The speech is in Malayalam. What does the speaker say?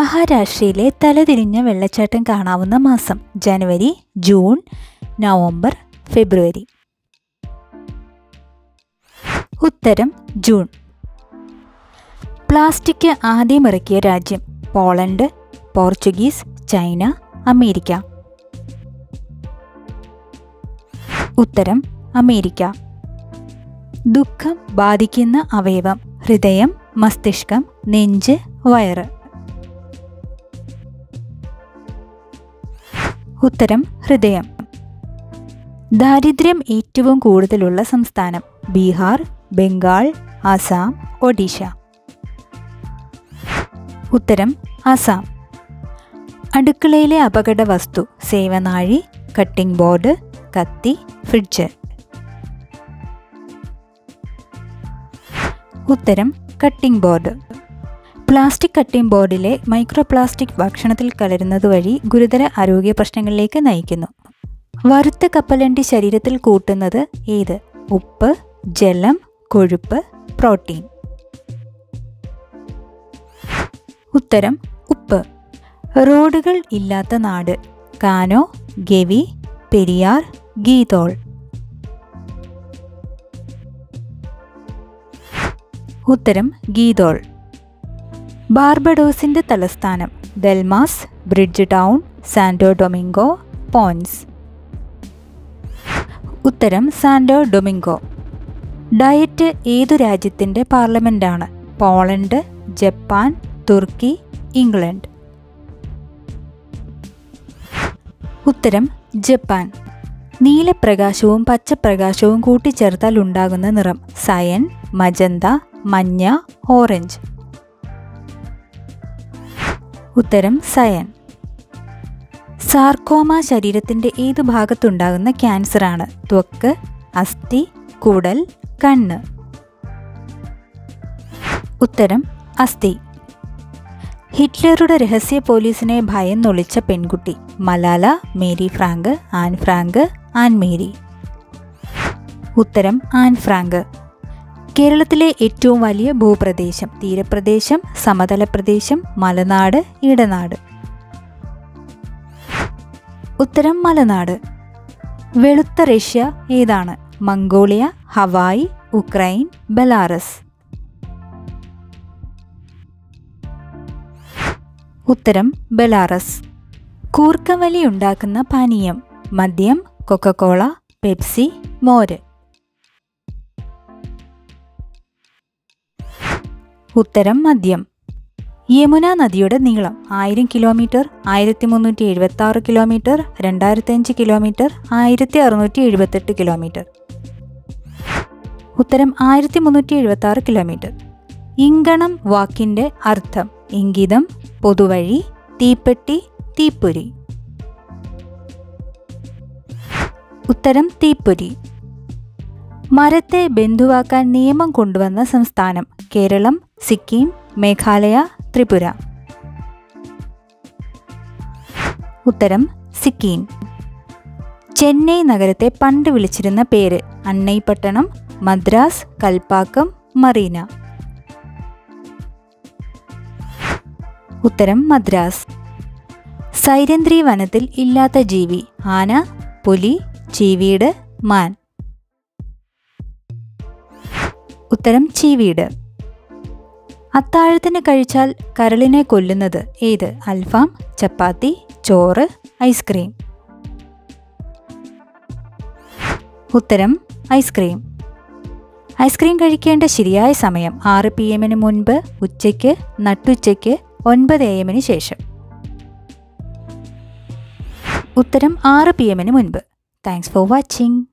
മഹാരാഷ്ട്രയിലെ തലതിരിഞ്ഞ വെള്ളച്ചാട്ടം കാണാവുന്ന മാസം ജനുവരി ജൂൺ നവംബർ ഫെബ്രുവരി ഉത്തരം ജൂൺ പ്ലാസ്റ്റിക് ആദ്യം ഇറക്കിയ രാജ്യം പോളണ്ട് പോർച്ചുഗീസ് ചൈന അമേരിക്ക ഉത്തരം അമേരിക്ക ദുഃഖം ബാധിക്കുന്ന അവയവം ഹൃദയം മസ്തിഷ്കം നെഞ്ച് വയറ് ഉത്തരം ഹൃദയം ദാരിദ്ര്യം ഏറ്റവും കൂടുതലുള്ള സംസ്ഥാനം ബീഹാർ ബംഗാൾ ആസാം ഒഡീഷ ഉത്തരം ആസാം അടുക്കളയിലെ അപകട വസ്തു സേവനാഴി കട്ടിംഗ് ബോർഡ് കത്തി ഫ്രിഡ്ജ് ഉത്തരം കട്ടിംഗ് ബോർഡ് പ്ലാസ്റ്റിക് കട്ടിംഗ് ബോർഡിലെ മൈക്രോ പ്ലാസ്റ്റിക് ഭക്ഷണത്തിൽ കലരുന്നത് വഴി ഗുരുതര ആരോഗ്യ പ്രശ്നങ്ങളിലേക്ക് നയിക്കുന്നു വറുത്ത കപ്പലണ്ടി ശരീരത്തിൽ കൂട്ടുന്നത് ഏത് ഉപ്പ് ജലം കൊഴുപ്പ് പ്രോട്ടീൻ ഉത്തരം ഉപ്പ് റോഡുകൾ ഇല്ലാത്ത നാട് കാനോ ഗവി പെരിയാർ ഗീതോൾ ഉത്തരം ഗീതോൾ ബാർബഡോസിന്റെ തലസ്ഥാനം Delmas Bridgetown Santo Domingo Ponce ഉത്തരം സാന്റോ ഡൊമിംഗോ ഡയറ്റ് ഏതു രാജ്യത്തിൻ്റെ പാർലമെൻറ്റാണ് പോളണ്ട് ജപ്പാൻ തുർക്കി ഇംഗ്ലണ്ട് ഉത്തരം ജപ്പാൻ നീലപ്രകാശവും പച്ചപ്രകാശവും കൂട്ടിച്ചേർത്താൽ ഉണ്ടാകുന്ന നിറം സയൻ മജന്ത മഞ്ഞ ഓറഞ്ച് ഉത്തരം സയൻ സാർക്കോമ ശരീരത്തിന്റെ ഏതു ഭാഗത്തുണ്ടാകുന്ന ക്യാൻസറാണ് ത്വക്ക് അസ്ഥി കുടൽ കണ്ണ് ഉത്തരം അസ്ഥി ഹിറ്റ്ലറുടെ രഹസ്യ പോലീസിനെ ഭയന്നൊളിച്ച പെൺകുട്ടി Malala Mary Frank Anne Frank Anne Mary ഉത്തരം ആൻ ഫ്രാങ്ക് കേരളത്തിലെ ഏറ്റവും വലിയ ഭൂപ്രദേശം തീരപ്രദേശം സമതല പ്രദേശം മലനാട് ഇടനാട് ഉത്തരം മലനാട് വെളുത്ത റഷ്യ ഏതാണ് മംഗോളിയ ഹവായ് ഉക്രൈൻ ബെലാറസ് ഉത്തരം ബെലാറസ് കൂർക്കവലി ഉണ്ടാക്കുന്ന പാനീയം മദ്യം കൊക്കക്കോള പെപ്സി മോര് ഉത്തരം മദ്യം യമുന നദിയുടെ നീളം ആയിരം കിലോമീറ്റർ ആയിരത്തി മുന്നൂറ്റി എഴുപത്തി ആറ് കിലോമീറ്റർ രണ്ടായിരത്തി അഞ്ച് കിലോമീറ്റർ ആയിരത്തി അറുന്നൂറ്റി എഴുപത്തെട്ട് കിലോമീറ്റർ ഉത്തരം ആയിരത്തി മുന്നൂറ്റി എഴുപത്തി ആറ് കിലോമീറ്റർ ഇങ്കണം വാക്കിൻ്റെ അർത്ഥം ഇംഗിതം പൊതുവഴി തീപ്പെട്ടി തീപ്പൊരി ഉത്തരം തീപ്പൊരി മരത്തെ ബന്ധുവാക്കാൻ നിയമം കൊണ്ടുവന്ന സംസ്ഥാനം കേരളം സിക്കിം മേഘാലയ ത്രിപുര ഉത്തരം സിക്കിം ചെന്നൈ നഗരത്തെ പണ്ട് വിളിച്ചിരുന്ന പേര് അന്നൈപട്ടണം മദ്രാസ് കൽപ്പാക്കം മറീന ഉത്തരം മദ്രാസ് സൈരന്ദ്രി വനത്തിൽ ഇല്ലാത്ത ജീവി ആന പുലി ചീവീട് മാൻ ഉത്തരം ചീവീട് അത്താഴത്തിന് കഴിച്ചാൽ കരളിനെ കൊല്ലുന്നത് ഏത് അൽഫാം ചപ്പാത്തി ചോറ് ഐസ്ക്രീം ഉത്തരം ഐസ്ക്രീം ഐസ്ക്രീം കഴിക്കേണ്ട ശരിയായ സമയം ആറ് പി എമ്മിന് മുൻപ് ഉച്ചയ്ക്ക് നട്ടുച്ചയ്ക്ക് ഒൻപത് എ എമ്മിന് ശേഷം ഉത്തരം ആറ് പി എമ്മിന് മുൻപ് താങ്ക്സ് ഫോർ വാച്ചിങ്